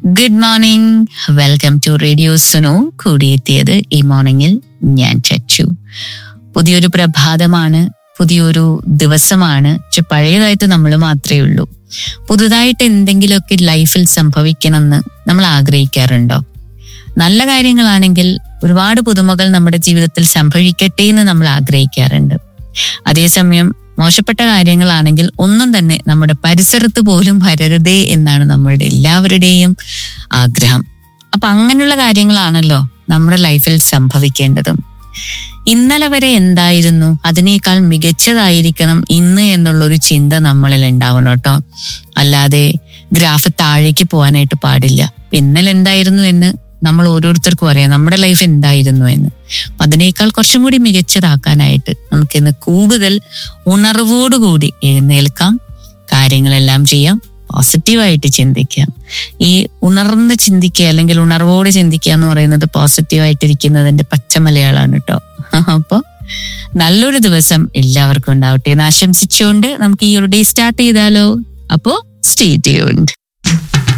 good morning welcome to radio Suno കൂടിയെത്തിയത് ഈ മോർണിംഗിൽ ഞാൻ ചച്ചു പുതിയൊരു പ്രഭാതമാണ് പുതിയൊരു ദിവസമാണ് പക്ഷെ പഴയതായിട്ട് നമ്മൾ മാത്രമേ ഉള്ളൂ പുതുതായിട്ട് എന്തെങ്കിലുമൊക്കെ ലൈഫിൽ സംഭവിക്കണമെന്ന് നമ്മൾ ആഗ്രഹിക്കാറുണ്ടോ നല്ല കാര്യങ്ങളാണെങ്കിൽ ഒരുപാട് പുതുമകൾ നമ്മുടെ ജീവിതത്തിൽ സംഭവിക്കട്ടെ എന്ന് നമ്മൾ ആഗ്രഹിക്കാറുണ്ട് അതേസമയം മോശപ്പെട്ട കാര്യങ്ങളാണെങ്കിൽ ഒന്നും തന്നെ നമ്മുടെ പരിസരത്ത് പോലും വരരുതേ എന്നാണ് നമ്മളുടെ എല്ലാവരുടെയും ആഗ്രഹം അപ്പൊ അങ്ങനെയുള്ള കാര്യങ്ങളാണല്ലോ നമ്മുടെ ലൈഫിൽ സംഭവിക്കേണ്ടതും ഇന്നലെ വരെ എന്തായിരുന്നു അതിനേക്കാൾ മികച്ചതായിരിക്കണം ഇന്ന് എന്നുള്ളൊരു ചിന്ത നമ്മളിൽ ഉണ്ടാവണം കേട്ടോ അല്ലാതെ ഗ്രാഫ് താഴേക്ക് പോകാനായിട്ട് പാടില്ല ഇന്നലെ എന്തായിരുന്നു എന്ന് നമ്മൾ ഓരോരുത്തർക്കും അറിയാം നമ്മുടെ ലൈഫ് എന്തായിരുന്നു എന്ന് അപ്പൊ അതിനേക്കാൾ കുറച്ചും കൂടി മികച്ചതാക്കാനായിട്ട് നമുക്കിന്ന് കൂടുതൽ ഉണർവോടുകൂടി എഴുന്നേൽക്കാം കാര്യങ്ങളെല്ലാം ചെയ്യാം പോസിറ്റീവായിട്ട് ചിന്തിക്കാം ഈ ഉണർന്ന് ചിന്തിക്കുക അല്ലെങ്കിൽ ഉണർവോട് ചിന്തിക്കുക എന്ന് പറയുന്നത് പോസിറ്റീവായിട്ടിരിക്കുന്നതിന്റെ പച്ച മലയാളമാണ് കേട്ടോ അപ്പൊ നല്ലൊരു ദിവസം എല്ലാവർക്കും ഉണ്ടാവട്ടെ എന്ന് ആശംസിച്ചുകൊണ്ട് നമുക്ക് ഈ ഒരു ഡേ സ്റ്റാർട്ട് ചെയ്താലോ അപ്പോ സ്റ്റേ ട്യൂൺഡ്